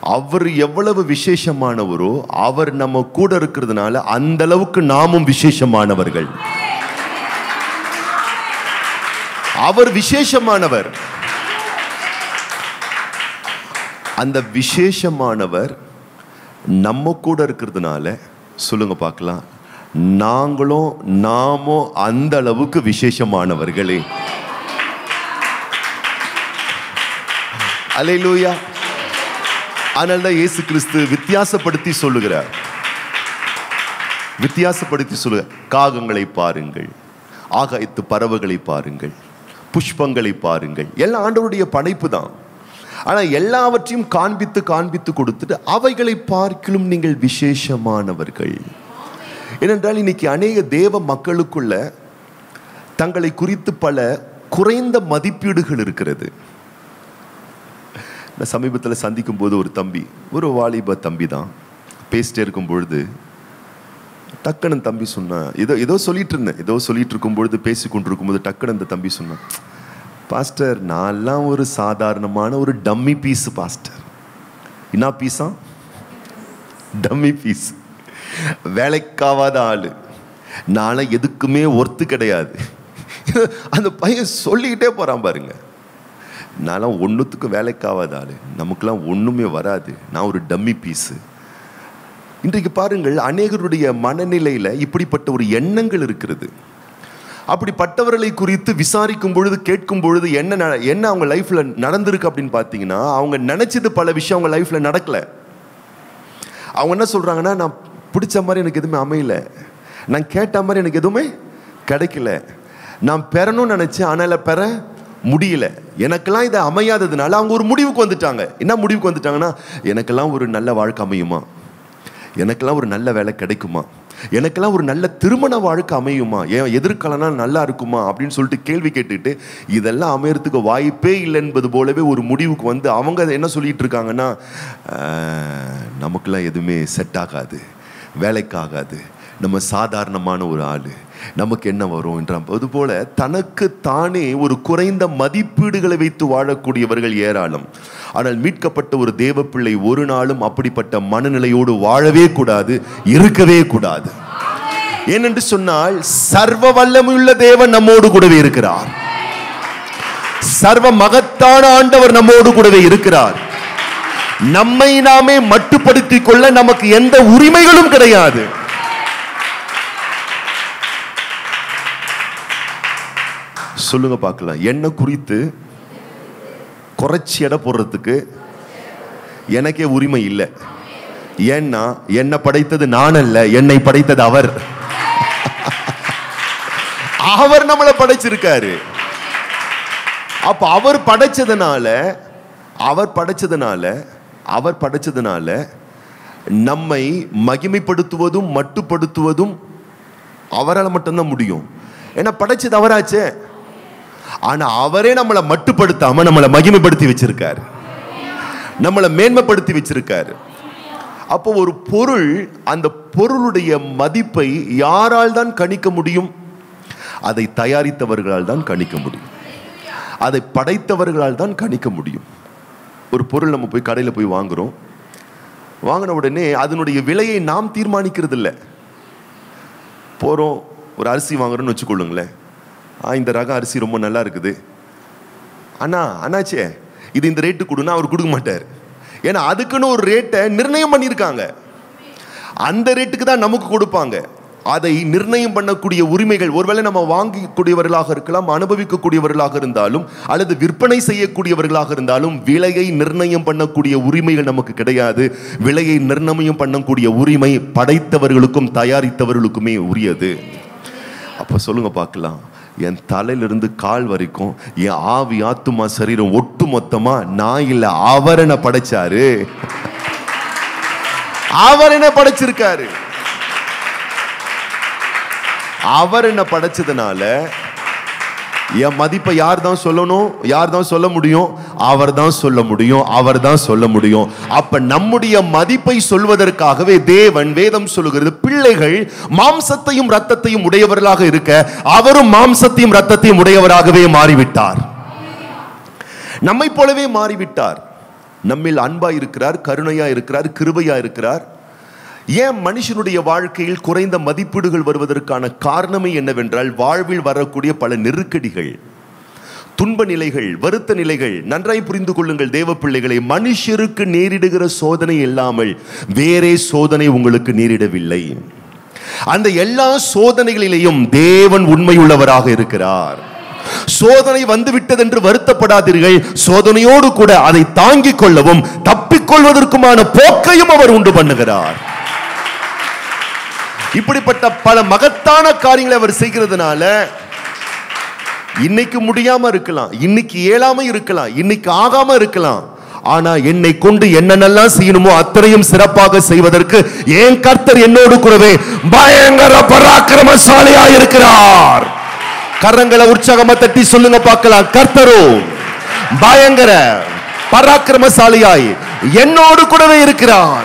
அவர் எவ்வளவு விசேஷமானவரோ அவர் நம்ம கூட இருக்கிறதுனால அந்த அளவுக்கு நாமும் விசேஷமானவர்கள் அவர் விசேஷமானவர் அந்த விசேஷமானவர் நம்ம கூட இருக்கிறதுனால சொல்லுங்க பார்க்கலாம் நாங்களும் நாமும் அந்த அளவுக்கு விசேஷமானவர்களே அலையிலூயா அதனால தான் இயேசு கிறிஸ்து வித்தியாசப்படுத்தி சொல்லுகிறார் வித்தியாசப்படுத்தி சொல்லுக காகங்களை பாருங்கள் ஆகாயத்து பறவைகளை பாருங்கள் புஷ்பங்களை பாருங்கள் எல்லாம் ஆண்டவருடைய படைப்பு தான் ஆனா எல்லாவற்றையும் காண்பித்து காண்பித்து கொடுத்துட்டு அவைகளை பார்க்கிலும் நீங்கள் விசேஷமானவர்கள் ஏனென்றால் இன்னைக்கு அநேக தேவ மக்களுக்குள்ள தங்களை குறித்து பல குறைந்த மதிப்பீடுகள் இருக்கிறது நான் சமீபத்தில் சந்திக்கும் போது ஒரு தம்பி ஒரு வாலிப தம்பி தான் பேசிட்டே இருக்கும் பொழுது டக்குன்னு தம்பி சொன்னான் ஏதோ ஏதோ சொல்லிட்டு இருந்தேன் ஏதோ சொல்லிட்டு இருக்கும் பொழுது பேசி கொண்டிருக்கும்போது டக்குன்னு அந்த தம்பி சொன்னான் பாஸ்டர் நான்லாம் ஒரு சாதாரணமான ஒரு டம்மி பீஸ் பாஸ்டர் என்ன பீஸா டம்மி பீஸ் வேலைக்காவாத ஆளு நாளை எதுக்குமே ஒர்த்து கிடையாது அந்த பையன் சொல்லிக்கிட்டே போறான் பாருங்க நான்லாம் ஒன்றுத்துக்கும் வேலைக்காவாத ஆளு நமக்கெல்லாம் ஒன்றுமே வராது நான் ஒரு டம்மி பீஸு இன்றைக்கு பாருங்கள் அநேகருடைய மனநிலையில் இப்படிப்பட்ட ஒரு எண்ணங்கள் இருக்கிறது அப்படிப்பட்டவர்களை குறித்து விசாரிக்கும் பொழுது கேட்கும் பொழுது என்ன ந- என்ன அவங்க லைஃப்ல நடந்திருக்கு அப்படின்னு பார்த்தீங்கன்னா அவங்க நினைச்சது பல விஷயம் அவங்க லைஃப்ல நடக்கல அவங்க என்ன சொல்றாங்கன்னா நான் பிடிச்ச மாதிரி எனக்கு எதுவுமே அமையல நான் கேட்ட மாதிரி எனக்கு எதுவுமே கிடைக்கல நான் பெறணும்னு நினைச்சேன் ஆனால் பெற முடியல எனக்கெல்லாம் இது அமையாததுனால அவங்க ஒரு முடிவுக்கு வந்துட்டாங்க என்ன முடிவுக்கு வந்துட்டாங்கன்னா எனக்கெல்லாம் ஒரு நல்ல வாழ்க்கை அமையுமா எனக்கெல்லாம் ஒரு நல்ல வேலை கிடைக்குமா எனக்கெல்லாம் ஒரு நல்ல திருமண வாழ்க்கை அமையுமா என் எதிர்காலம்னா நல்லா இருக்குமா அப்படின்னு சொல்லிட்டு கேள்வி கேட்டுட்டு இதெல்லாம் அமையறதுக்கு வாய்ப்பே இல்லை என்பது போலவே ஒரு முடிவுக்கு வந்து அவங்க என்ன சொல்லிட்டு இருக்காங்கன்னா "ஆஹ், நமக்கெல்லாம் எதுவுமே செட் ஆகாது வேலைக்கு ஆகாது நம்ம சாதாரணமான ஒரு ஆள் நமக்கு என்ன வரும் என்ற அதுபோல தனக்கு தானே ஒரு குறைந்த மதிப்பீடுகளை வைத்து வாழக்கூடியவர்கள் ஏராளம் ஆனால் மீட்கப்பட்ட ஒரு தேவ பிள்ளை ஒரு நாளும் அப்படிப்பட்ட மனநிலையோடு வாழவே கூடாது இருக்கவே கூடாது ஏனென்று சொன்னால் சர்வ வல்லமையுள்ள தேவன் நம்மோடு கூடவே இருக்கிறார் சர்வ மகத்தான ஆண்டவர் நம்மோடு கூடவே இருக்கிறார் நம்மை நாமே மட்டுப்படுத்திக் கொள்ள நமக்கு எந்த உரிமைகளும் கிடையாது சொல்லுங்க பார்க்கலாம் என்ன குறித்து குறைச்சி எடை போடுறதுக்கு எனக்கே உரிமை இல்லை ஏன்னா என்னை படைத்தது நான் அல்ல என்னை படைத்தது அவர் அவர் நம்மளை படைச்சிருக்காரு அப்ப அவர் படைச்சதுனால அவர் படைச்சதுனால அவர் படைச்சதுனால நம்மை மகிமைப்படுத்துவதும் மட்டுப்படுத்துவதும் அவரால் மட்டும்தான் முடியும் ஏன்னா படைச்சது அவராச்சே ஆனா அவரே நம்மளை மட்டுப்படுத்தாம நம்மளை மகிமைப்படுத்தி வச்சிருக்காரு நம்மளை மேன்மைப்படுத்தி வச்சிருக்காரு அப்போ ஒரு பொருள் அந்த பொருளுடைய மதிப்பை யாரால் தான் கணிக்க முடியும் அதை தயாரித்தவர்களால் தான் கணிக்க முடியும் அதை படைத்தவர்களால் தான் கணிக்க முடியும் ஒரு பொருள் நம்ம போய் கடையில் போய் வாங்குறோம் வாங்கின உடனே அதனுடைய விலையை நாம் தீர்மானிக்கிறது இல்லை போகிறோம் ஒரு அரிசி வாங்குறோம்னு வச்சுக்கொள்ளுங்களேன் ஆ இந்த ரக அரிசி ரொம்ப நல்லா இருக்குது அண்ணா அண்ணாச்சே இது இந்த ரேட்டு கொடுன்னா அவர் கொடுக்க மாட்டார் ஏன்னா அதுக்குன்னு ஒரு ரேட்டை நிர்ணயம் பண்ணியிருக்காங்க அந்த ரேட்டுக்கு தான் நமக்கு கொடுப்பாங்க அதை நிர்ணயம் பண்ணக்கூடிய உரிமைகள் ஒருவேளை நம்ம வாங்கக்கூடியவர்களாக இருக்கலாம் அனுபவிக்கக்கூடியவர்களாக இருந்தாலும் அல்லது விற்பனை செய்யக்கூடியவர்களாக இருந்தாலும் விலையை நிர்ணயம் பண்ணக்கூடிய உரிமைகள் நமக்கு கிடையாது விலையை நிர்ணயம் பண்ணக்கூடிய உரிமை படைத்தவர்களுக்கும் தயாரித்தவர்களுக்குமே உரியது அப்ப சொல்லுங்க பார்க்கலாம் என் தலையிலிருந்து கால் வரைக்கும் என் ஆவி ஆத்துமா சரீரம் ஒட்டு மொத்தமா நான் இல்ல அவர் என்ன படைச்சாரு அவர் என்ன படைச்சிருக்காரு அவர் என்ன படைச்சதுனால என் மதிப்பை யார் தான் சொல்லணும் யார் தான் சொல்ல முடியும் அவர் தான் சொல்ல முடியும் அவர் தான் சொல்ல முடியும் அப்ப நம்முடைய மதிப்பை சொல்வதற்காகவே தேவன் வேதம் சொல்லுகிறது பிள்ளைகள் மாம்சத்தையும் ரத்தத்தையும் உடையவர்களாக இருக்க அவரும் மாம்சத்தையும் ரத்தத்தையும் உடையவராகவே மாறிவிட்டார் நம்மை போலவே மாறிவிட்டார் நம்மில் அன்பா இருக்கிறார் கருணையா இருக்கிறார் கிருபையா இருக்கிறார் ஏன் மனுஷனுடைய வாழ்க்கையில் குறைந்த மதிப்பீடுகள் வருவதற்கான காரணமே என்னவென்றால் வாழ்வில் வரக்கூடிய பல நெருக்கடிகள் துன்ப நிலைகள் வருத்த நிலைகள் நன்றாய் புரிந்து கொள்ளுங்கள் தேவ பிள்ளைகளை மனுஷருக்கு நேரிடுகிற சோதனை இல்லாமல் வேறே சோதனை உங்களுக்கு நேரிடவில்லை அந்த எல்லா சோதனைகளிலேயும் தேவன் உண்மையுள்ளவராக இருக்கிறார் சோதனை வந்துவிட்டது என்று வருத்தப்படாதீர்கள் சோதனையோடு கூட அதை தாங்கிக் கொள்ளவும் தப்பிக்கொள்வதற்குமான போக்கையும் அவர் உண்டு பண்ணுகிறார் இப்படிப்பட்ட பல மகத்தான காரியங்களை அவர் செய்கிறதுனால இன்னைக்கு முடியாம இருக்கலாம் இன்னைக்கு இயலாம இருக்கலாம் இன்னைக்கு ஆகாம இருக்கலாம் ஆனா என்னை கொண்டு என்னென்னலாம் செய்யணுமோ அத்தனையும் சிறப்பாக செய்வதற்கு என் கர்த்தர் என்னோடு கூடவே பயங்கர பராக்கிரமசாலியா இருக்கிறார் கரங்களை உற்சாகமா தட்டி சொல்லுங்க பார்க்கலாம் கர்த்தரோ பயங்கர பராக்கிரமசாலியாய் என்னோடு கூடவே இருக்கிறார்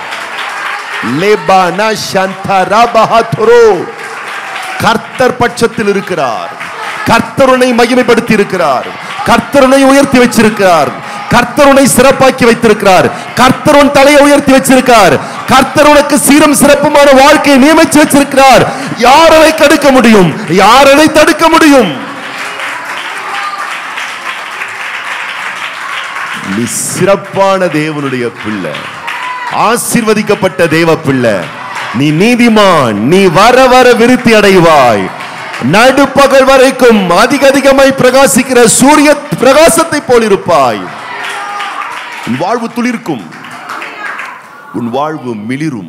லேபானா சந்தரா பஹாதுரோ கர்த்தர் பட்சத்தில் இருக்கிறார் கர்த்தருனை மகிமைப்படுத்தி இருக்கிறார் கர்த்தருனை உயர்த்தி வச்சிருக்கிறார் கர்த்தருனை சிறப்பாக்கி வைத்திருக்கிறார் கர்த்தருன் தலையை உயர்த்தி வச்சிருக்கார் கர்த்தர் உனக்கு சீரம் சிறப்புமான வாழ்க்கையை நியமிச்சு வச்சிருக்கிறார் யார் அதை தடுக்க முடியும் யார் அதை தடுக்க முடியும் நீ சிறப்பான தேவனுடைய பிள்ளை ஆசீர்வதிக்கப்பட்ட தேவ பிள்ளை நீ நீதிமான் நீ வர வர விருத்தி அடைவாய் நடுப்பகல் வரைக்கும் அதிக அதிகமாய் பிரகாசிக்கிற சூரிய பிரகாசத்தை போல் இருப்பாய் உன் வாழ்வு துளிர்க்கும் உன் வாழ்வு மிளிரும்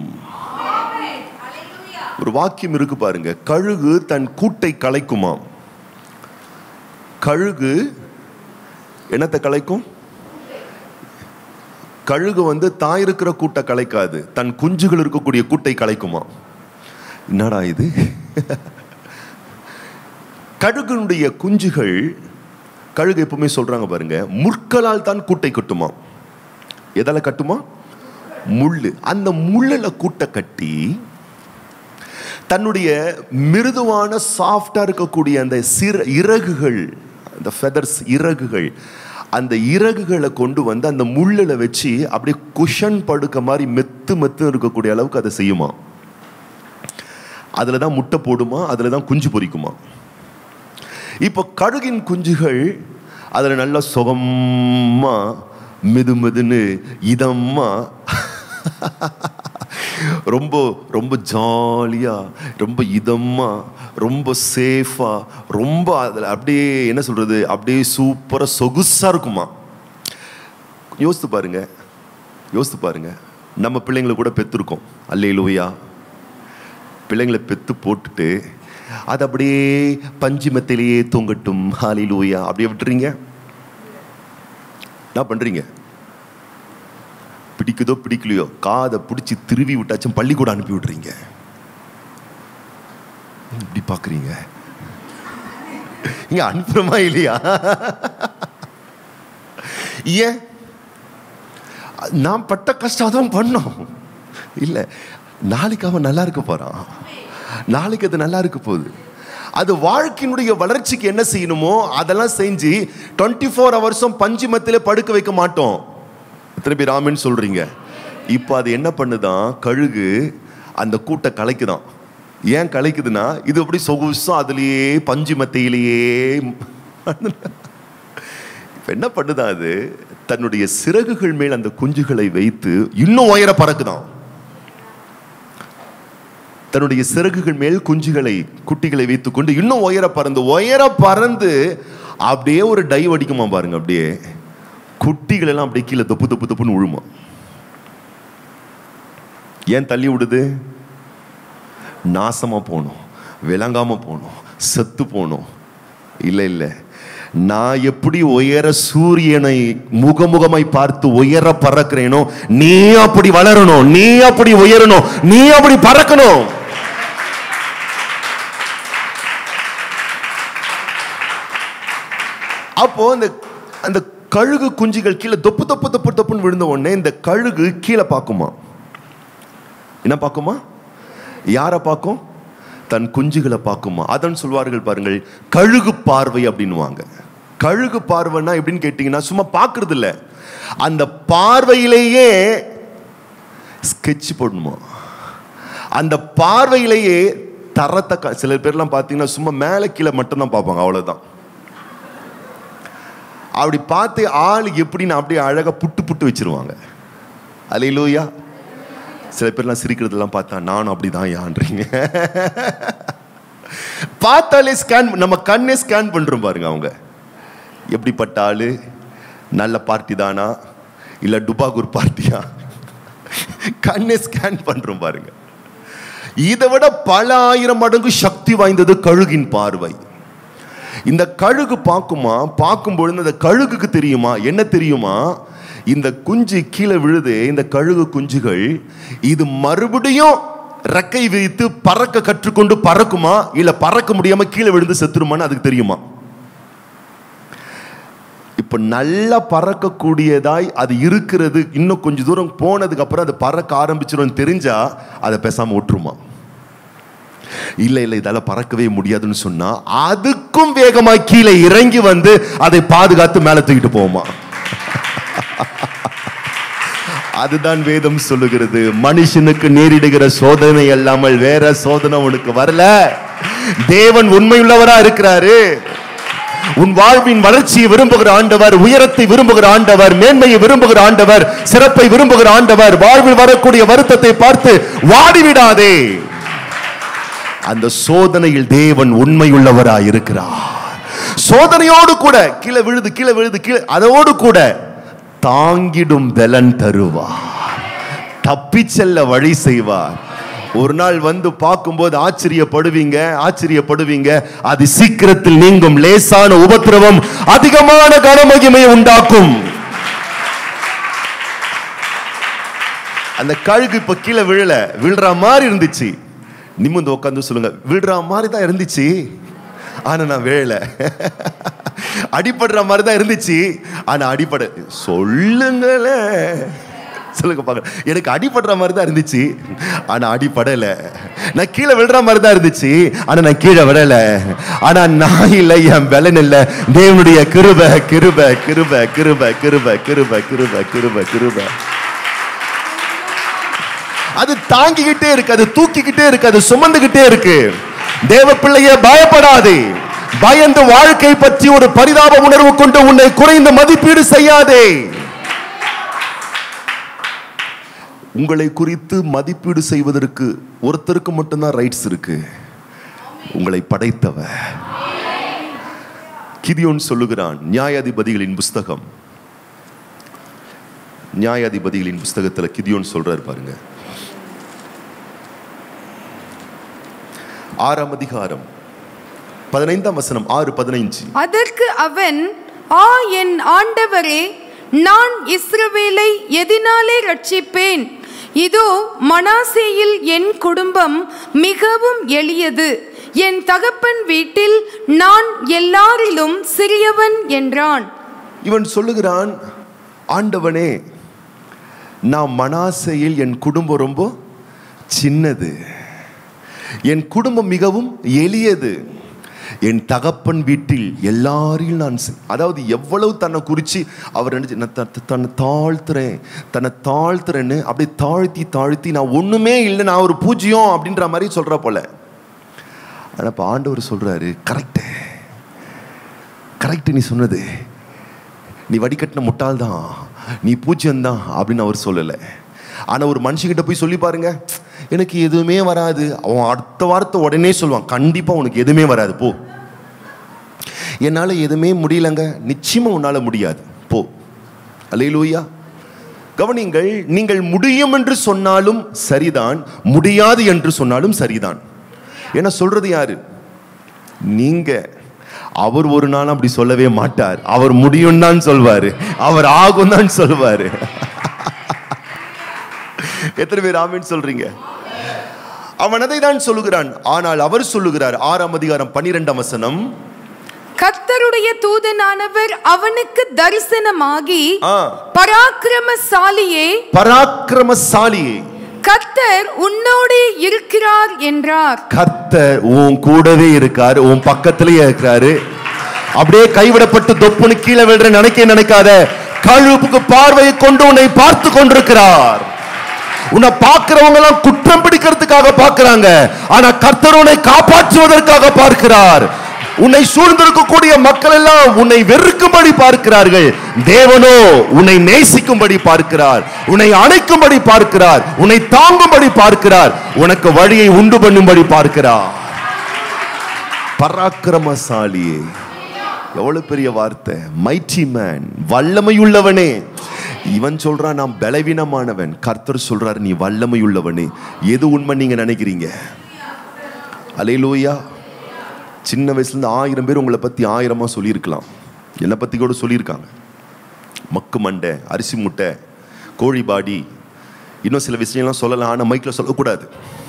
ஒரு வாக்கியம் இருக்கு பாருங்க கழுகு தன் கூட்டை கலைக்குமாம் கழுகு என்னத்தை கலைக்கும் கழுகு வந்து தாய் இருக்கிற கூட்டை கலைக்காது தன் குஞ்சுகள் இருக்கக்கூடிய கூட்டை கலைக்குமா என்னடா இது கழுகுனுடைய குஞ்சுகள் கழுகு எப்பவுமே சொல்றாங்க பாருங்க முற்களால் தான் கூட்டை கட்டுமா எதால கட்டுமா முள்ளு அந்த முள்ளுல கூட்டை கட்டி தன்னுடைய மிருதுவான சாஃப்டா இருக்கக்கூடிய அந்த சிற இறகுகள் அந்த ஃபெதர்ஸ் இறகுகள் அந்த இறகுகளை கொண்டு வந்து அந்த முள்ளில் வச்சு அப்படியே குஷன் படுக்க மாதிரி மெத்து மெத்து இருக்கக்கூடிய அளவுக்கு அதை செய்யுமா அதில் தான் முட்டை போடுமா அதில் தான் குஞ்சு பொரிக்குமா இப்போ கழுகின் குஞ்சுகள் அதில் நல்லா சுகமா மெது மெதுன்னு இதமா ரொம்ப ரொம்ப ஜாலியா ரொம்ப இதமா ரொம்ப சேஃபா ரொம்ப அதில் அப்படியே என்ன சொல்றது அப்படியே சூப்பரா சொகுசா இருக்குமா யோசித்து பாருங்க யோசித்து பாருங்க நம்ம பிள்ளைங்களை கூட பெற்றிருக்கோம் அல்லையிலுவையா பிள்ளைங்களை பெத்து போட்டுட்டு அது அப்படியே பஞ்சு மெத்தையிலேயே தூங்கட்டும் ஹாலிலூயா அப்படியே விட்டுறீங்க என்ன பண்றீங்க பிடிக்குதோ பிடிக்கலையோ காதை பிடிச்சி திருவி விட்டாச்சும் பள்ளிக்கூடம் அனுப்பி விடுறீங்க இப்படி பாக்குறீங்க இங்க அனுப்புறமா இல்லையா ஏன் நான் பட்ட கஷ்டம் அதான் பண்ணோம் இல்ல நாளைக்கு அவன் நல்லா இருக்க போறான் நாளைக்கு அது நல்லா இருக்க போகுது அது வாழ்க்கையினுடைய வளர்ச்சிக்கு என்ன செய்யணுமோ அதெல்லாம் செஞ்சு டுவெண்ட்டி ஃபோர் ஹவர்ஸும் பஞ்சு மத்தியில படுக்க வைக்க மாட்டோம் எத்தனை பேர் ஆமென்னு சொல்றீங்க இப்போ அது என்ன பண்ணுதான் கழுகு அந்த கூட்டை கலைக்குதான் ஏன் கலைக்குதுன்னா இது அப்படி சொகுசா அதுலயே பஞ்சு மத்தையிலேயே இப்ப என்ன பண்ணுதான் அது தன்னுடைய சிறகுகள் மேல் அந்த குஞ்சுகளை வைத்து இன்னும் உயர பறக்குதான் தன்னுடைய சிறகுகள் மேல் குஞ்சுகளை குட்டிகளை வைத்துக்கொண்டு இன்னும் உயர பறந்து உயர பறந்து அப்படியே ஒரு டைவ் அடிக்குமா பாருங்க அப்படியே குட்டிகள் எல்லாம் அப்படியே கீழே தொப்பு தொப்பு தொப்புன்னு விழுமா ஏன் தள்ளி விடுது நாசமா போகணும் விளங்காம போகணும் செத்து போகணும் இல்லை இல்லை நான் எப்படி உயர சூரியனை முகமுகமாய் பார்த்து உயர பறக்கிறேனோ நீ அப்படி வளரணும் நீ அப்படி உயரணும் நீ அப்படி பறக்கணும் அப்போ அந்த அந்த கழுகு குஞ்சுகள் கீழே தொப்பு தொப்பு தொப்பு தொப்புன்னு விழுந்த உடனே இந்த கழுகு கீழே பார்க்குமா என்ன பார்க்குமா யாரை பார்க்கும் தன் குஞ்சுகளை பார்க்குமா அதன் சொல்வார்கள் பாருங்கள் கழுகு பார்வை அப்படின்னுவாங்க கழுகு பார்வைன்னா எப்படின்னு கேட்டீங்கன்னா சும்மா பார்க்கறது இல்ல அந்த பார்வையிலேயே ஸ்கெட்ச் போடணுமா அந்த பார்வையிலேயே தரத்தை கா- சில பேர்லாம் பார்த்தீங்கன்னா சும்மா மேலே கீழே மட்டும்தான் பார்ப்பாங்க அவ்வளவுதான் அப்படி பார்த்து ஆள் எப்படின்னு அப்படியே அழகா புட்டு புட்டு வச்சிருவாங்க அலையிலூயா சில பேர்லாம் சிரிக்கிறதெல்லாம் பார்த்தா நானும் அப்படிதான் யான்றீங்க பார்த்தாலே ஸ்கேன் நம்ம கண்ணே ஸ்கேன் பண்றோம் பாருங்க அவங்க எப்படிப்பட்ட ஆளு நல்ல பார்ட்டி தானா இல்ல டுபாகூர் பார்ட்டியா கண்ணே ஸ்கேன் பண்றோம் பாருங்க இதை விட பல ஆயிரம் மடங்கு சக்தி வாய்ந்தது கழுகின் பார்வை இந்த கழுகு பார்க்குமா பார்க்கும் பொழுது அந்த கழுகுக்கு தெரியுமா என்ன தெரியுமா இந்த குஞ்சு கீழே விழுது இந்த கழுகு குஞ்சுகள் இது மறுபடியும் ரெக்கை விரித்து பறக்க கற்றுக்கொண்டு பறக்குமா இல்ல பறக்க முடியாம கீழே விழுந்து செத்துருமான்னு அதுக்கு தெரியுமா இப்ப நல்லா பறக்கக்கூடியதாய் அது இருக்கிறது இன்னும் கொஞ்ச தூரம் போனதுக்கு அப்புறம் அது பறக்க ஆரம்பிச்சிடும் தெரிஞ்சா அதை பேசாம விட்டுருமா இல்ல இல்ல இதால பறக்கவே முடியாதுன்னு சொன்னா அதுக்கும் வேகமாய் கீழே இறங்கி வந்து அதை பாதுகாத்து மேல தூக்கிட்டு போகுமா அதுதான் வேதம் சொல்லுகிறது மனுஷனுக்கு நேரிடுகிற சோதனை அல்லாமல் வேற சோதனை உனக்கு வரல தேவன் உண்மையுள்ளவரா இருக்கிறாரு உன் வாழ்வின் வளர்ச்சியை விரும்புகிற ஆண்டவர் உயரத்தை விரும்புகிற ஆண்டவர் மேன்மையை விரும்புகிற ஆண்டவர் சிறப்பை விரும்புகிற ஆண்டவர் வாழ்வில் வரக்கூடிய வருத்தத்தை பார்த்து வாடிவிடாதே அந்த சோதனையில் தேவன் உண்மையுள்ளவராய் இருக்கிறார் சோதனையோடு கூட கீழே விழுது கீழே விழுது கீழே அதோடு கூட தாங்கிடும் பலன் தருவார் தப்பி செல்ல வழி செய்வார் ஒரு நாள் வந்து பார்க்கும்போது ஆச்சரியப்படுவீங்க ஆச்சரியப்படுவீங்க அது சீக்கிரத்தில் நீங்கும் லேசான உபத்திரவம் அதிகமான கனமகிமையை உண்டாக்கும் அந்த கழுகு இப்ப கீழே விழல விழுற மாதிரி இருந்துச்சு நிமிந்து உட்காந்து சொல்லுங்க விழுற மாதிரி தான் இருந்துச்சு ஆனா நான் விழல அடிபடுற மாதிரி தான் இருந்துச்சு ஆனா அடிபட சொல்லுங்களே சொல்லுங்க பார்க்க எனக்கு அடிபடுற மாதிரி தான் இருந்துச்சு ஆனா அடிபடல நான் கீழே விழுற மாதிரி தான் இருந்துச்சு ஆனா நான் கீழே விடல ஆனா நான் இல்லை என் பலன் இல்லை தேவனுடைய கிருப கிருப கிருப கிருப கிருப கிருப கிருப கிருப கிருப அது தாங்கிக்கிட்டே இருக்கு அது தூக்கிக்கிட்டே இருக்கு அது சுமந்துகிட்டே இருக்கு தேவ பிள்ளையே பயப்படாதே பயந்து வாழ்க்கை பற்றி ஒரு பரிதாப உணர்வு கொண்டு உன்னை குறைந்த மதிப்பீடு செய்யாதே உங்களை குறித்து மதிப்பீடு செய்வதற்கு ஒருத்தருக்கு மட்டும்தான் ரைட்ஸ் இருக்கு உங்களை படைத்தவர் கிதியோன் சொல்லுகிறான் நியாயாதிபதிகளின் புஸ்தகம் நியாயாதிபதிகளின் புஸ்தகத்துல கிதியோன் சொல்றாரு பாருங்க ஆறாம் அதிகாரம் பதினைந்தாம் வசனம் ஆறு பதினைஞ்சு அதற்கு அவன் ஆ என் ஆண்டவரே நான் இஸ்ரவேலை எதினாலே ரட்சிப்பேன் இதோ மனாசேயில் என் குடும்பம் மிகவும் எளியது என் தகப்பன் வீட்டில் நான் எல்லாரிலும் சிறியவன் என்றான் இவன் சொல்லுகிறான் ஆண்டவனே நான் மனாசையில் என் குடும்பம் ரொம்ப சின்னது என் குடும்பம் மிகவும் எளியது என் தகப்பன் வீட்டில் எல்லாரையும் நான் சி- அதாவது எவ்வளவு தன்னை குறித்து அவர் நினைச்சு நான் த- தன்னை தாழ்த்துறேன் தன்னை தாழ்த்துறேன்னு அப்படியே தாழ்த்தி தாழ்த்தி நான் ஒண்ணுமே இல்லை நான் ஒரு பூஜ்யம் அப்படின்ற மாதிரி சொல்ற போல ஆனா இப்போ ஆண்டவர் சொல்றாரு கரெக்டு கரெக்ட் நீ சொன்னது நீ வடிகட்டின முட்டாள் தான் நீ பூஜ்யம் தான் அப்படின்னு அவர் சொல்லலை ஆனால் ஒரு மனுஷங்கிட்ட போய் சொல்லி பாருங்க எனக்கு எதுவுமே வராது அவன் அடுத்த வாரத்தை உடனே சொல்லுவான் கண்டிப்பாக உனக்கு எதுவுமே வராது போ என்னால் எதுவுமே முடியலங்க நிச்சயமாக உன்னால் முடியாது போ அல்லேலூயா கவனிங்கள் நீங்கள் முடியும் என்று சொன்னாலும் சரிதான் முடியாது என்று சொன்னாலும் சரிதான் என்ன சொல்றது யாரு நீங்க அவர் ஒரு நாள் அப்படி சொல்லவே மாட்டார் அவர் முடியும் தான் சொல்வாரு அவர் ஆகும் தான் சொல்வாரு எத்தனை பேர் ஆமீன் சொல்றீங்க அவன் அதை தான் சொல்லுகிறான் ஆனால் அவர் சொல்லுகிறார் ஆறாம் அதிகாரம் பன்னிரெண்டாம் வசனம் கர்த்தருடைய தூதனானவர் அவனுக்கு தரிசனமாகி ஆ, பராக்கிரமசாலியே பராக்கிரமசாலியே கர்த்தர் உன்னோடே இருக்கிறார் என்றார் கர்த்தர் உன் கூடவே இருக்காரு உன் பக்கத்திலேயே இருக்கிறாரு அப்படியே கைவிடப்பட்டு தொப்புன்னு கீழே விழுற நினைக்க நினைக்காத கழுப்புக்கு பார்வையை கொண்டு உன்னை பார்த்து கொண்டிருக்கிறார் உன்னை பார்க்கிறவங்க எல்லாம் குற்றம் பிடிக்கிறதுக்காக பார்க்கிறாங்க ஆனா கர்த்தர் உன்னை காப்பாற்றுவதற்காக பார்க்கிறார் உன்னை சூழ்ந்திருக்கக்கூடிய மக்கள் எல்லாம் உன்னை வெறுக்கும்படி பார்க்கிறார்கள் தேவனோ உன்னை நேசிக்கும்படி பார்க்கிறார் உன்னை அணைக்கும்படி பார்க்கிறார் உன்னை தாங்கும்படி பார்க்கிறார் உனக்கு வழியை உண்டு பண்ணும்படி பார்க்கிறார் பராக்கிரமசாலியே எவ்வளவு பெரிய வார்த்தை மைட்டி மேன் வல்லமையுள்ளவனே இவன் சொல்றான் நான் பலவீனமானவன் கர்த்தர் சொல்றாரு நீ வல்லமையுள்ளவனே எது உண்மை நீங்க நினைக்கிறீங்க அலையிலூயா சின்ன வயசுல இருந்து ஆயிரம் பேர் உங்களை பத்தி ஆயிரமா சொல்லியிருக்கலாம் என்னை பத்தி கூட சொல்லியிருக்காங்க மக்கு மண்டை அரிசி முட்டை கோழி பாடி இன்னும் சில விஷயம்லாம் சொல்லலாம் ஆனால் மைக்கில் சொல்லக்கூடாது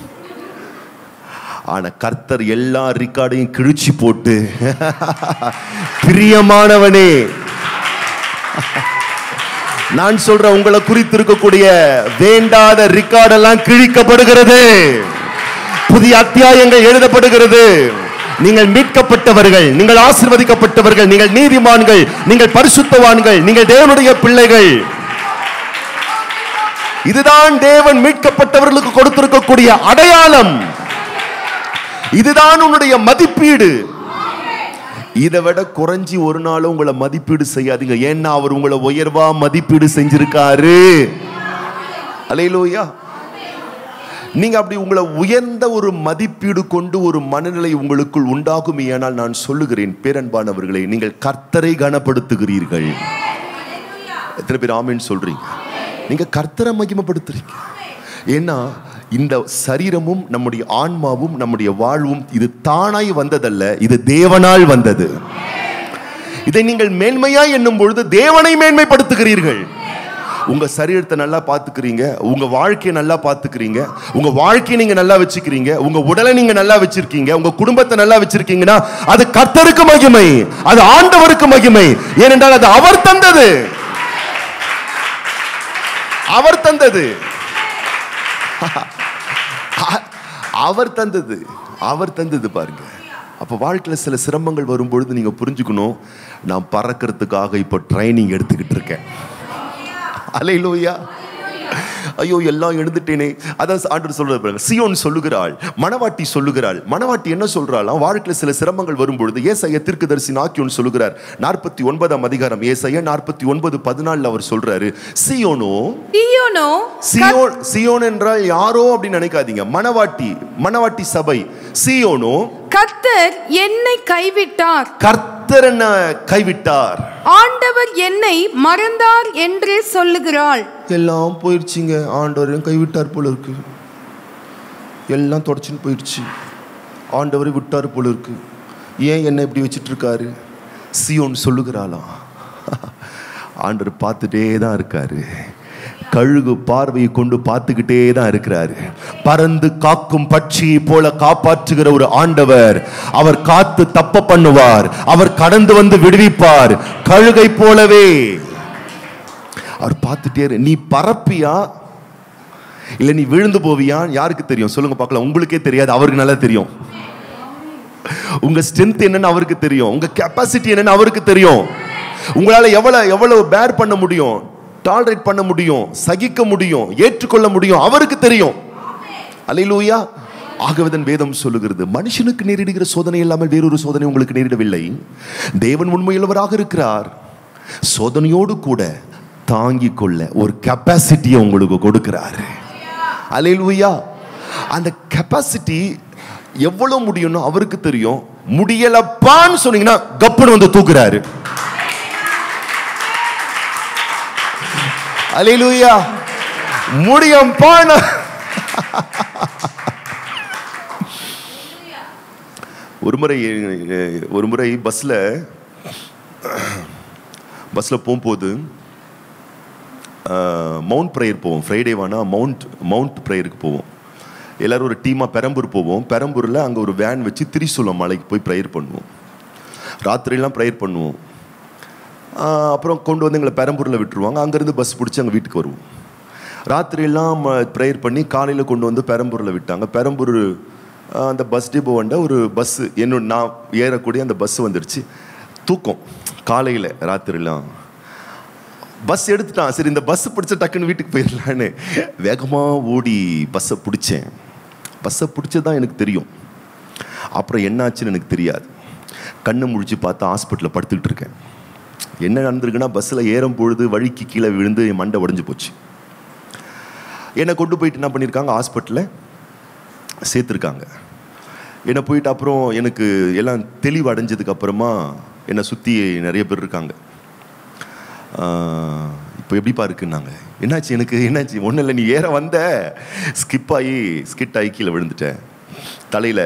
ஆனா கர்த்தர் எல்லா ரிக்கார்டையும் கிழிச்சு போட்டு பிரியமானவனே நான் சொல்றேன் உங்களை குறித்து இருக்கக்கூடிய வேண்டாத ரிக்கார்டெல்லாம் கிழிக்கப்படுகிறது புதிய அத்தியாயங்கள் எழுதப்படுகிறது நீங்கள் மீட்கப்பட்டவர்கள் நீங்கள் ஆசீர்வதிக்கப்பட்டவர்கள் நீங்கள் நீதிமான்கள் நீங்கள் பரிசுத்தவான்கள் நீங்கள் தேவனுடைய பிள்ளைகள் இதுதான் தேவன் மீட்கப்பட்டவர்களுக்கு கொடுத்திருக்கக்கூடிய அடையாளம் இதுதான் உன்னுடைய மதிப்பீடு இதை விட குறைஞ்சி ஒரு நாளும் உங்களை மதிப்பீடு செய்யாதீங்க ஏன்னா அவர் உங்களை உயர்வா மதிப்பீடு செஞ்சிருக்காரு அலையிலோயா நீங்க அப்படி உங்களை உயர்ந்த ஒரு மதிப்பீடு கொண்டு ஒரு மனநிலை உங்களுக்குள் உண்டாகும் ஏனால் நான் சொல்லுகிறேன் பேரன்பானவர்களே நீங்கள் கர்த்தரை கனப்படுத்துகிறீர்கள் எத்தனை பேர் ஆமேன்னு சொல்றீங்க நீங்க கர்த்தரை மகிமைப்படுத்துறீங்க ஏன்னா இந்த சரீரமும் நம்முடைய ஆன்மாவும் நம்முடைய வாழ்வும் இது தானாய் வந்ததல்ல இது தேவனால் வந்தது இதை நீங்கள் மேன்மையாய் என்னும் பொழுது தேவனை மேன்மைப்படுத்துகிறீர்கள் உங்க சரீரத்தை நல்லா பாத்துக்கிறீங்க உங்க வாழ்க்கையை நல்லா பாத்துக்கிறீங்க உங்க வாழ்க்கையை நீங்க நல்லா வச்சுக்கிறீங்க உங்க உடலை நீங்க நல்லா வச்சிருக்கீங்க உங்க குடும்பத்தை நல்லா வச்சிருக்கீங்கன்னா அது கர்த்தருக்கு மகிமை அது ஆண்டவருக்கு மகிமை ஏனென்றால் அது அவர் தந்தது அவர் தந்தது அ- அவர் தந்தது அவர் தந்தது பாருங்க அப்ப வாழ்க்கையில சில சிரமங்கள் வரும்பொழுது நீங்க புரிஞ்சுக்கணும் நான் பறக்கிறதுக்காக இப்போ ட்ரைனிங் எடுத்துக்கிட்டு இருக்கேன் அலையிலோயா ஐயோ எல்லாம் எழுந்துட்டேனே அதான் ஆண்டவர் சொல்றது பாருங்க சியோன் சொல்லுகிறாள் மணவாட்டி சொல்லுகிறாள் மணவாட்டி என்ன சொல்றாளாம் வாழ்க்கையில சில சிரமங்கள் வரும்பொழுது ஏசைய தீர்க்கதரிசி நாக்கியோன் சொல்லுகிறார் நாற்பத்தி ஒன்பதாம் அதிகாரம் ஏசைய நாற்பத்தி ஒன்பது பதினாலுல அவர் சொல்றாரு சியோனோ தீயோனோ சியோன் சியோன் என்றால் யாரோ அப்படின்னு நினைக்காதீங்க மணவாட்டி மணவாட்டி சபை சியோனோ கத்தர் என்னை கைவிட்டார் கர்த்தர் என்ன கைவிட்டார் ஆண்டவர் என்னை மறந்தார் என்று சொல்லுகிறாள் எல்லாம் போயிடுச்சுங்க ஆண்டவர் கைவிட்டார் போல இருக்கு எல்லாம் தொடச்சுன்னு போயிடுச்சு ஆண்டவரை விட்டார் போல இருக்கு ஏன் என்ன இப்படி வச்சிட்டு இருக்காரு சியோன் சொல்லுகிறாளாம் ஆண்டவர் பார்த்துட்டே தான் இருக்காரு கழுகு பார்வையை கொண்டு பார்த்துக்கிட்டே தான் இருக்கிறாரு பறந்து காக்கும் பட்சியை போல காப்பாற்றுகிற ஒரு ஆண்டவர் அவர் காத்து தப்ப பண்ணுவார் அவர் கடந்து வந்து விடுவிப்பார் கழுகை போலவே அவர் பார்த்துட்டே இரு. நீ பறப்பியா இல்ல நீ விழுந்து போவியா யாருக்கு தெரியும் சொல்லுங்க பார்க்கலாம் உங்களுக்கே தெரியாது அவருக்கு நல்லா தெரியும் உங்க ஸ்ட்ரென்த் என்னன்னு அவருக்கு தெரியும் உங்க கெப்பாசிட்டி என்னன்னு அவருக்கு தெரியும் உங்களால எவ்வளவு எவ்வளவு பேர் பண்ண முடியும் டாலரேட் பண்ண முடியும் சகிக்க முடியும் ஏற்றுக்கொள்ள முடியும் அவருக்கு தெரியும் அல்லேலூயா ஆகவேதன் வேதம் சொல்லுகிறது மனுஷனுக்கு நேரிடுகிற சோதனை இல்லாமல் வேறொரு சோதனை உங்களுக்கு நேரிடவில்லை தேவன் உண்மையுள்ளவராக இருக்கிறார் சோதனையோடு கூட தாங்கிக் கொள்ள ஒரு கெப்பாசிட்டியை உங்களுக்கு கொடுக்கிறாரு அல்லேலூயா அந்த கெப்பாசிட்டி எவ்வளவு முடியும்னு அவருக்கு தெரியும் முடியலப்பான்னு சொன்னீங்கன்னா கப்புன்னு வந்து தூக்குறாரு அல்லேலூயா முடியும் பான ஒரு முறை அஹ், ஒரு முறை பஸ்ல பஸ்ல போகும்போது மவுண்ட் ப்ரேயர் போவோம் ஃப்ரைடே வேணா மவுண்ட் மவுண்ட் ப்ரேயருக்கு போவோம் எல்லாரும் ஒரு டீமாக பெரம்பூர் போவோம் பெரம்பூரில் அங்கே ஒரு வேன் வச்சு திரிசூலம் மலைக்கு போய் ப்ரேயர் பண்ணுவோம் ராத்திரிலாம் ப்ரேயர் பண்ணுவோம் ஆஹ் அப்புறம் கொண்டு வந்து எங்களை பெரம்பூரில் விட்டுருவாங்க அங்கேருந்து பஸ் பிடிச்சி அங்கே வீட்டுக்கு வருவோம் ராத்திரியெல்லாம் ப்ரேயர் பண்ணி காலையில் கொண்டு வந்து பெரம்பூரில் விட்டாங்க பெரம்பூர் ஆஹ் அந்த பஸ் டிப்போ வந்த ஒரு பஸ்ஸு என்னோட நான் ஏறக்கூடிய அந்த பஸ் வந்துடுச்சு தூக்கம் காலையில் ராத்திரிலாம் பஸ் எடுத்துட்டான் சரி இந்த பஸ் பிடிச்ச டக்குன்னு வீட்டுக்கு போயிடலான்னு வேகமாக ஓடி பஸ்ஸை பிடிச்சேன் பஸ்ஸை பிடிச்சதான் எனக்கு தெரியும் அப்புறம் என்னாச்சுன்னு எனக்கு தெரியாது கண்ணை முழிச்சு பார்த்தா ஹாஸ்பிட்டலில் படுத்துக்கிட்டு இருக்கேன் என்ன நடந்திருக்குன்னா பஸ்ஸில் ஏறும் பொழுது வழிக்கு கீழே விழுந்து என் மண்டை உடஞ்சி போச்சு என்னை கொண்டு போயிட்டு என்ன பண்ணியிருக்காங்க ஹாஸ்பிட்டலில் சேர்த்துருக்காங்க என்னை போயிட்டு அப்புறம் எனக்கு எல்லாம் தெளிவு அடைஞ்சதுக்கு அப்புறமா என்னை சுற்றி நிறைய பேர் இருக்காங்க இப்போ எப்படிப்பா இருக்குன்னாங்க என்னாச்சு எனக்கு என்னாச்சு ஒன்றும் இல்லை நீ ஏற வந்த ஸ்கிப் ஆகி ஸ்கிட் ஆகி கீழே விழுந்துட்டேன் தலையில்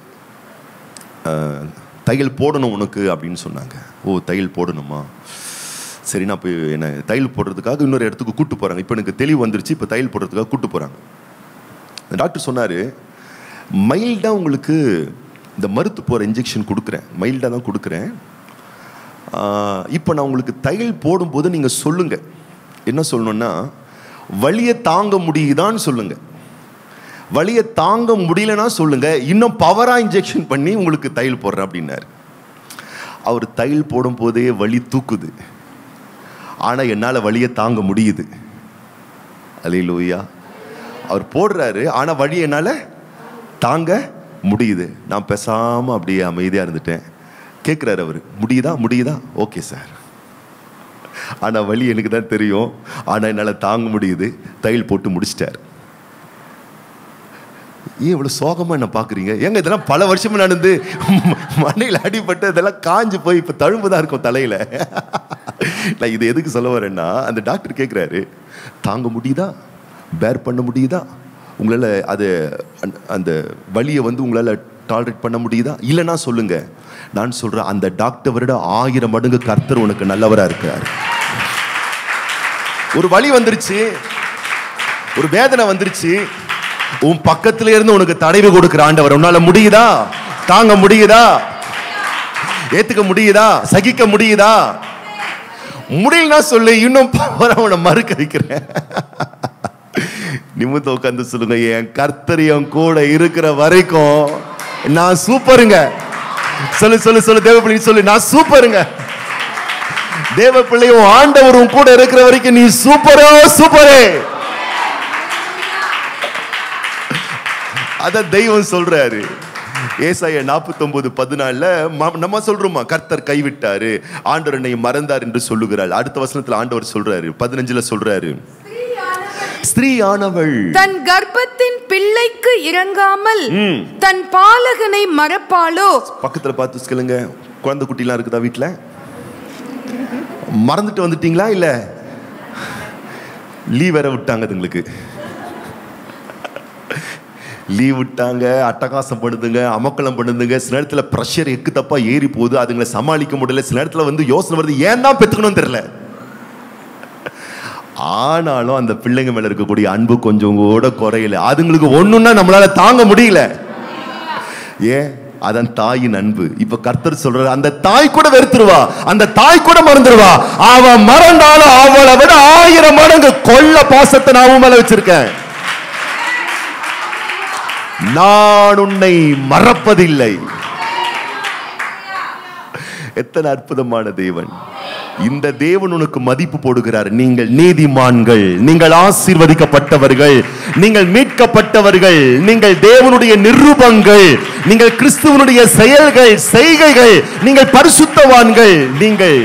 தையல் போடணும் உனக்கு அப்படின்னு சொன்னாங்க ஓ தையல் போடணுமா சரி நான் போய் என்ன தையல் போடுறதுக்காக இன்னொரு இடத்துக்கு கூட்டு போகிறாங்க இப்போ எனக்கு தெளிவு வந்துருச்சு இப்போ தையல் போடுறதுக்காக கூட்டு போகிறாங்க டாக்டர் சொன்னார் மைல்டாக உங்களுக்கு இந்த மருத்து போகிற இன்ஜெக்ஷன் கொடுக்குறேன் மைல்டாக தான் கொடுக்குறேன் இப்போ நான் உங்களுக்கு தையல் போடும்போது நீங்கள் சொல்லுங்கள் என்ன சொல்லணும்னா வலியை தாங்க முடியுதான்னு சொல்லுங்கள் வலியை தாங்க முடியலன்னா சொல்லுங்க இன்னும் பவராக இன்ஜெக்ஷன் பண்ணி உங்களுக்கு தையல் போடுறேன் அப்படின்னாரு அவர் தையல் போடும் போதே வலி தூக்குது ஆனால் என்னால் வலியை தாங்க முடியுது அலையிலூயா அவர் போடுறாரு ஆனால் வழி என்னால் தாங்க முடியுது நான் பேசாமல் அப்படியே அமைதியாக இருந்துட்டேன் கேட்குறாரு அவர் முடியுதா முடியுதா ஓகே சார் ஆனால் வழி எனக்கு தான் தெரியும் ஆனால் என்னால் தாங்க முடியுது தையல் போட்டு முடிச்சிட்டார் ஏன் இவ்வளோ சோகமாக என்ன பார்க்குறீங்க ஏங்க இதெல்லாம் பல வருஷமா நடந்து மண்டையில் அடிபட்டு இதெல்லாம் காஞ்சு போய் இப்போ தழும்பு தான் இருக்கும் தலையில் நான் இது எதுக்கு சொல்ல வரேன்னா அந்த டாக்டர் கேட்குறாரு தாங்க முடியுதா பேர் பண்ண முடியுதா உங்களால் அது அந்த- அந்த வலியை வந்து உங்களால் டாலரேட் பண்ண முடியுதா இல்லைன்னா சொல்லுங்க நான் சொல்கிறேன் அந்த டாக்டர் விட ஆயிரம் மடங்கு கர்த்தர் உனக்கு நல்லவராக இருக்கார் ஒரு வலி வந்துருச்சு ஒரு வேதனை வந்துருச்சு உன் பக்கத்துல இருந்து உனக்கு தடவி கொடுக்கிற ஆண்டவர் உன்னால முடியுதா தாங்க முடியுதா ஏத்துக்க முடியுதா சகிக்க முடியுதா முடியலனா சொல்லு இன்னும் பவர் அவனை மறுக்க வைக்கிறேன் நிமித்த உட்காந்து சொல்லுங்க என் கர்த்தர் என் கூட இருக்கிற வரைக்கும் நான் சூப்பருங்க சொல்லு சொல்லு சொல்லு தேவப்பிள்ளை சொல்லு நான் சூப்பருங்க தேவ பிள்ளையும் ஆண்டவரும் கூட இருக்கிற வரைக்கும் நீ சூப்பரோ சூப்பரே அத தெய்வம் சொல்றாரு ஏசாயா நாற்பத்தொன்பது பதினாலுல ம- நம்ம சொல்றோமா கர்த்தர் கைவிட்டாரு ஆண்டவர் என்னை மறந்தார் என்று சொல்லுகிறாள் அடுத்த வசனத்துல ஆண்டவர் சொல்றாரு பதினஞ்சுல சொல்றாரு ஸ்திரீ ஆனவள் தன் கர்ப்பத்தின் பிள்ளைக்கு இறங்காமல் ம். தன் பாலகனை மறப்பாளோ பக்கத்துல பார்த்து சொல்லுங்க குழந்தை குட்டிலாம் இருக்குதா வீட்ல மறந்துட்டு வந்துட்டீங்களா இல்ல லீவ் வேற விட்டாங்க அதுங்களுக்கு லீவ் விட்டாங்க அட்டகாசம் பண்ணுதுங்க அமக்கலம் பண்ணுதுங்க சில நேரத்துல ப்ரெஷர் எக்கு தப்பா ஏறி போகுது அதுங்களை சமாளிக்க முடியல சில நேரத்துல வந்து யோசனை வருது ஏன் தான் பெத்துக்கணும்னு தெரியல ஆனாலும் அந்த பிள்ளைங்க மேல இருக்கக்கூடிய அன்பு கொஞ்சம் கூட குறையல அதுங்களுக்கு ஒண்ணுன்னா நம்மளால தாங்க முடியல ஏன் அதன் தாயின் அன்பு இப்ப கர்த்தர் சொல்றாரு அந்த தாய் கூட வெறுத்துருவா அந்த தாய் கூட மறந்துருவா அவ மறந்தாலும் அவளை விட ஆயிரம் மடங்கு கொள்ள பாசத்தை நான் உன் மேல வச்சிருக்கேன் நான் உன்னை மறப்பதில்லை எத்தனை அற்புதமான தேவன் இந்த தேவன் உனக்கு மதிப்பு போடுகிறார் நீங்கள் நீதிமான்கள் நீங்கள் ஆசீர்வதிக்கப்பட்டவர்கள் நீங்கள் மீட்கப்பட்டவர்கள் நீங்கள் தேவனுடைய நிரூபங்கள் நீங்கள் கிறிஸ்துவனுடைய செயல்கள் செய்கைகள் நீங்கள் பரிசுத்தவான்கள் நீங்கள்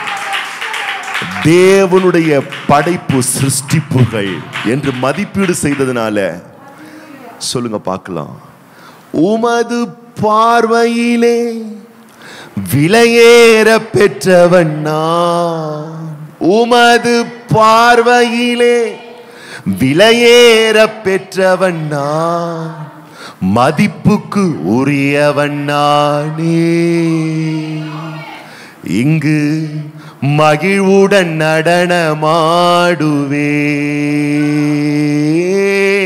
தேவனுடைய படைப்பு சிருஷ்டிப்புகள் என்று மதிப்பீடு செய்ததுனால சொல்லுங்க பார்க்கலாம் உமது பார்வையிலே விலையேற பெற்றவன் நான் உமது பார்வையிலே விலையேற பெற்றவன் நான் மதிப்புக்கு உரியவன் நானே இங்கு மகிழ்வுடன் நடனமாடுவே